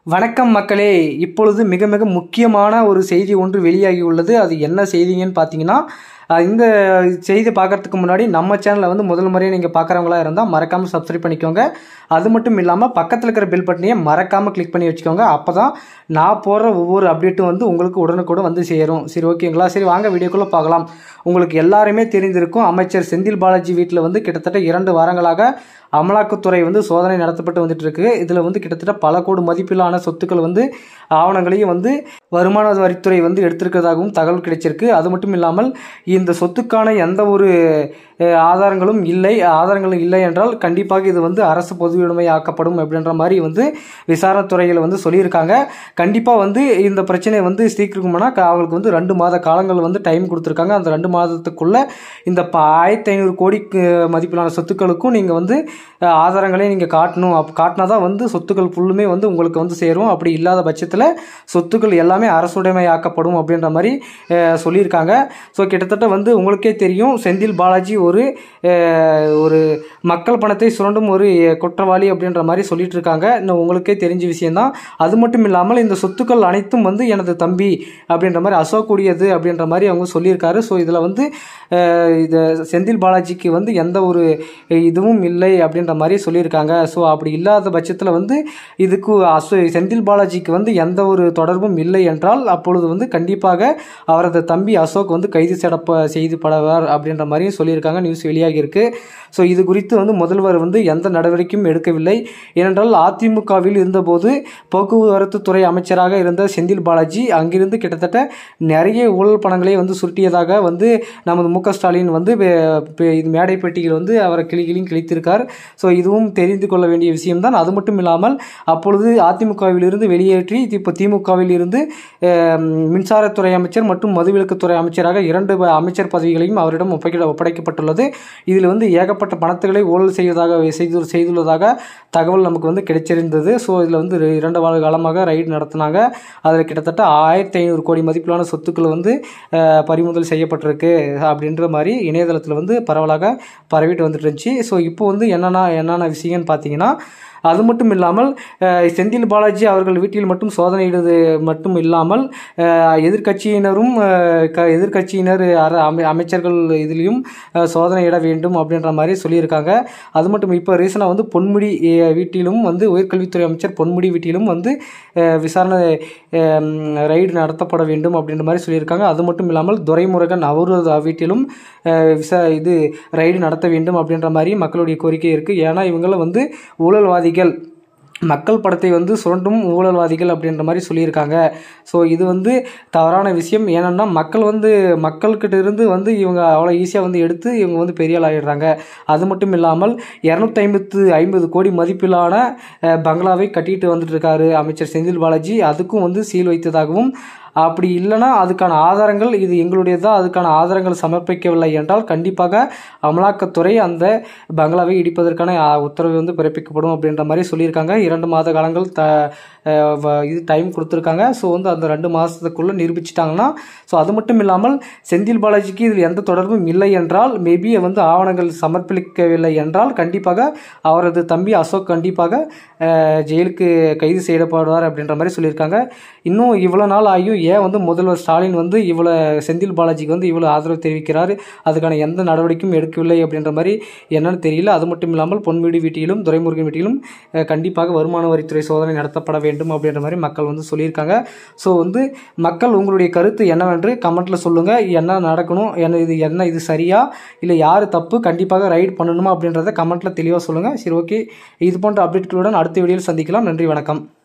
வணக்கம் மக்களே இப்பொழுது மிக மிக முக்கியமான ஒரு செய்தி ஒன்று வெளியாகி உள்ளது அது என்ன செய்திங்கன்னு பார்த்தீங்கன்னா அஹ், இந்த செய்தி பார்க்கறதுக்கு முன்னாடி நம்ம சேனலை வந்து முதல் முறையாக நீங்கள் பார்க்குறவங்களா இருந்தால் மறக்காமல் சப்ஸ்கிரைப் பண்ணிக்கோங்க அது மட்டும் இல்லாமல் பக்கத்தில் இருக்கிற பெல் பட்டனையே மறக்காமல் கிளிக் பண்ணி வச்சுக்கோங்க அப்போ தான் நான் போடுற ஒவ்வொரு அப்டேட்டும் வந்து உங்களுக்கு உடனுக்குடன் வந்து சேரும் சரி ஓகேங்களா சரி வாங்க வீடியோக்குள்ளே பார்க்கலாம் உங்களுக்கு எல்லாருமே தெரிந்திருக்கும் அமைச்சர் செந்தில் பாலாஜி வீட்டில் வந்து கிட்டத்தட்ட இரண்டு வாரங்களாக அமலாக்கத்துறை வந்து சோதனை நடத்தப்பட்டு வந்துட்டு இருக்கு இதில் வந்து கிட்டத்தட்ட பல கோடி மதிப்பிலான சொத்துக்கள் வந்து ஆவணங்களையும் வந்து வருமான வரித்துறை வந்து எடுத்திருக்கிறதாகவும் தகவல் கிடைச்சிருக்கு அது மட்டும் இல்லாமல் இந்த சொத்துக்கான எந்த ஒரு அஹ், ஆதாரங்களும் இல்லை ஆதாரங்களும் இல்லை என்றால் கண்டிப்பாக இது வந்து அரசு பொதுவுடைமை ஆக்கப்படும் அப்படின்ற மாதிரி வந்து விசாரணை துறையில் வந்து சொல்லியிருக்காங்க கண்டிப்பாக வந்து இந்த பிரச்சனை வந்து சீக்கிரமானா அவங்களுக்கு வந்து ரெண்டு மாத காலங்கள் வந்து டைம் கொடுத்துருக்காங்க அந்த ரெண்டு மாதத்துக்குள்ள இந்த ப ஆயிரத்தி ஐநூறு கோடிக்கு மதிப்பிலான சொத்துக்களுக்கும் நீங்கள் வந்து அஹ், ஆதாரங்களையும் நீங்கள் காட்டணும் அப் காட்டினா தான் வந்து சொத்துக்கள் ஃபுல்லுமே வந்து உங்களுக்கு வந்து சேரும் அப்படி இல்லாத பட்சத்தில் சொத்துக்கள் எல்லாமே அரசுடைமை ஆக்கப்படும் அப்படின்ற மாதிரி அஹ், சொல்லியிருக்காங்க ஸோ கிட்டத்தட்ட வந்து உங்களுக்கே தெரியும் செந்தில் பாலாஜி ஒரு அஹ், ஒரு மக்கள் பணத்தை சுரண்டும் ஒரு குற்றவாளி அப்படின்ற மாதிரி சொல்லிட்டு இருக்காங்க இன்னும் உங்களுக்கே தெரிஞ்ச விஷயம்தான் அது மட்டும் இல்லாமல் இந்த சொத்துக்கள் அனைத்தும் வந்து எனது தம்பி அப்படின்ற மாதிரி அசோக் உடையது அப்படின்ற மாதிரி அவங்க சொல்லியிருக்காரு ஸோ இதில் வந்து அஹ், இது செந்தில் பாலாஜிக்கு வந்து எந்த ஒரு இதுவும் இல்லை அப்படின்ற மாதிரி சொல்லியிருக்காங்க ஸோ அப்படி இல்லாத பட்சத்தில் வந்து இதுக்கு அசோ செந்தில் பாலாஜிக்கு வந்து எந்த ஒரு தொடர்பும் இல்லை என்றால் அப்பொழுது வந்து கண்டிப்பாக அவரது தம்பி அசோக் வந்து கைது செய்யப்ப செய்துபடுவார் அப்படின்ற மாதிரியும் சொல்லியிருக்காங்க நியூஸ் வெளியாகி இருக்கு ஸோ இது குறித்து வந்து முதல்வர் வந்து எந்த நடவடிக்கையும் எடுக்கவில்லை ஏனென்றால் அதிமுகவில் இருந்தபோது போக்குவரத்து துறை அமைச்சராக இருந்த செந்தில் பாலாஜி அங்கிருந்து கிட்டத்தட்ட நிறைய ஊழல் பணங்களை வந்து சுருட்டியதாக வந்து நமது மு க ஸ்டாலின் வந்து வே- பே- இது மேடை பெட்டியில் வந்து அவரை கிளி கிளியும் கிழித்திருக்கார் ஸோ இதுவும் தெரிந்து கொள்ள வேண்டிய விஷயம்தான் அது மட்டும் இல்லாமல் அப்பொழுது அதிமுகவில் இருந்து வெளியேற்றி இப்போ திமுகவில் இருந்து அஹ், மின்சாரத்துறை அமைச்சர் மற்றும் மதுவிலக்குத்துறை அமைச்சராக இரண்டு ப- அமைச்சர் பதவிகளையும் அவரிடம் ஒப்படைக்க ஒப்படைக்கப்பட்டுள்ளது இதில் வந்து ஏகப்பட்ட பணத்துகளை ஊழல் செய்வதாக செய்து செய்துள்ளதாக தகவல் நமக்கு வந்து கிடைச்சிருந்தது ஸோ இதில் வந்து ரெ- இரண்டு வார காலமாக ரைடு நடத்தினாங்க அதில் கிட்டத்தட்ட ஆயிரத்தி ஐநூறு கோடி மதிப்பிலான சொத்துக்கள் வந்து அஹ், பறிமுதல் செய்யப்பட்டிருக்கு அப்படின்ற மாதிரி இணையதளத்தில் வந்து பரவலாக பரவிட்டு வந்துட்டு இருந்துச்சு ஸோ இப்போ வந்து என்னென்ன என்னென்ன விஷயம்னு பார்த்தீங்கன்னா அது மட்டும் இல்லாமல் அஹ், செந்தில் பாலாஜி அவர்கள் வீட்டில் மட்டும் சோதனையிடுவது மட்டும் இல்லாமல் அஹ், எதிர்க்கட்சியினரும் அஹ், க எதிர்க்கட்சியினர் அர அமை அமைச்சர்கள் இதுலேயும் அஹ், சோதனையிட வேண்டும் அப்படின்ற மாதிரி சொல்லியிருக்காங்க அது மட்டும் இப்போ ரீசனாக வந்து பொன்முடி அஹ், வீட்டிலும் வந்து உயர்கல்வித்துறை அமைச்சர் பொன்முடி வீட்டிலும் வந்து அஹ், விசாரணை ரைடு நடத்தப்பட வேண்டும் அப்படின்ற மாதிரி சொல்லியிருக்காங்க அது மட்டும் இல்லாமல் துரைமுருகன் அவரது வீட்டிலும் அஹ், விசா இது ரைடு நடத்த வேண்டும் அப்படின்ற மாதிரி மக்களுடைய கோரிக்கை இருக்குது ஏன்னா இவங்களும் வந்து ஊழல்வாதிகள் மக்கள் படத்தை வந்து சுரண்டும் ஊழல்வாதிகள் அப்படின்ற மாதிரி சொல்லியிருக்காங்க ஸோ இது வந்து தவறான விஷயம் ஏன்னா மக்கள் வந்து மக்கள்கிட்ட இருந்து வந்து இவங்க அவ்வளோ ஈஸியாக வந்து எடுத்து இவங்க வந்து பெரிய ஆள் ஆகிடுறாங்க அது மட்டும் இல்லாமல் இரநூத்தி ஐம்பத்து ஐம்பது கோடி மதிப்பிலான அஹ், பங்களாவை கட்டிட்டு வந்துட்டு இருக்காரு அமைச்சர் செந்தில் பாலாஜி அதுக்கும் வந்து சீல் வைத்ததாகவும் அப்படி இல்லைன்னா அதுக்கான ஆதாரங்கள் இது எங்களுடையது தான் அதுக்கான ஆதாரங்கள் சமர்ப்பிக்கவில்லை என்றால் கண்டிப்பாக அமலாக்கத்துறை அந்த பங்களாவை இடிப்பதற்கான ஆ, உத்தரவு வந்து பிறப்பிக்கப்படும் அப்படின்ற மாதிரி சொல்லியிருக்காங்க இரண்டு மாத காலங்கள் த அஹ், வ- இது டைம் கொடுத்துருக்காங்க ஸோ வந்து அந்த ரெண்டு மாதத்துக்குள்ளே நிரூபிச்சிட்டாங்கன்னா ஸோ அது மட்டும் இல்லாமல் செந்தில் பாலாஜிக்கு இதில் எந்த தொடர்பும் இல்லை என்றால் மேபி வந்து ஆவணங்கள் சமர்ப்பிக்கவில்லை என்றால் கண்டிப்பாக அவரது தம்பி அசோக் கண்டிப்பாக அஹ், ஜெயிலுக்கு கைது செய்யப்படுவார் அப்படின்ற மாதிரி சொல்லியிருக்காங்க இன்னும் இவ்வளோ நாள் ஆகியும் ஏன் வந்து முதல்வர் ஸ்டாலின் வந்து இவ்வளோ செந்தில் பாலாஜிக்கு வந்து இவ்வளோ ஆதரவு தெரிவிக்கிறார் அதுக்கான எந்த நடவடிக்கையும் எடுக்கவில்லை அப்படின்ற மாதிரி என்னன்னு தெரியல அது மட்டும் இல்லாமல் பொன்முடி வீட்டிலும் துரைமுருகன் வீட்டிலும் அஹ், கண்டிப்பாக வருமான வரித்துறை சோதனை நடத்தப்பட வேண்டும் அப்படின்ற மாதிரி மக்கள் வந்து சொல்லியிருக்காங்க ஸோ வந்து மக்கள் உங்களுடைய கருத்து என்னவென்று கமெண்ட்டில் சொல்லுங்கள் என்ன நடக்கணும் என்ன இது என்ன இது சரியா இல்லை யார் தப்பு கண்டிப்பாக ரைட் பண்ணணுமா அப்படின்றத கமெண்ட்டில் தெளிவாக சொல்லுங்கள் சரி ஓகே இது போன்ற அப்டேட்களுடன் அடுத்த வீடியோவில் சந்திக்கலாம் நன்றி வணக்கம்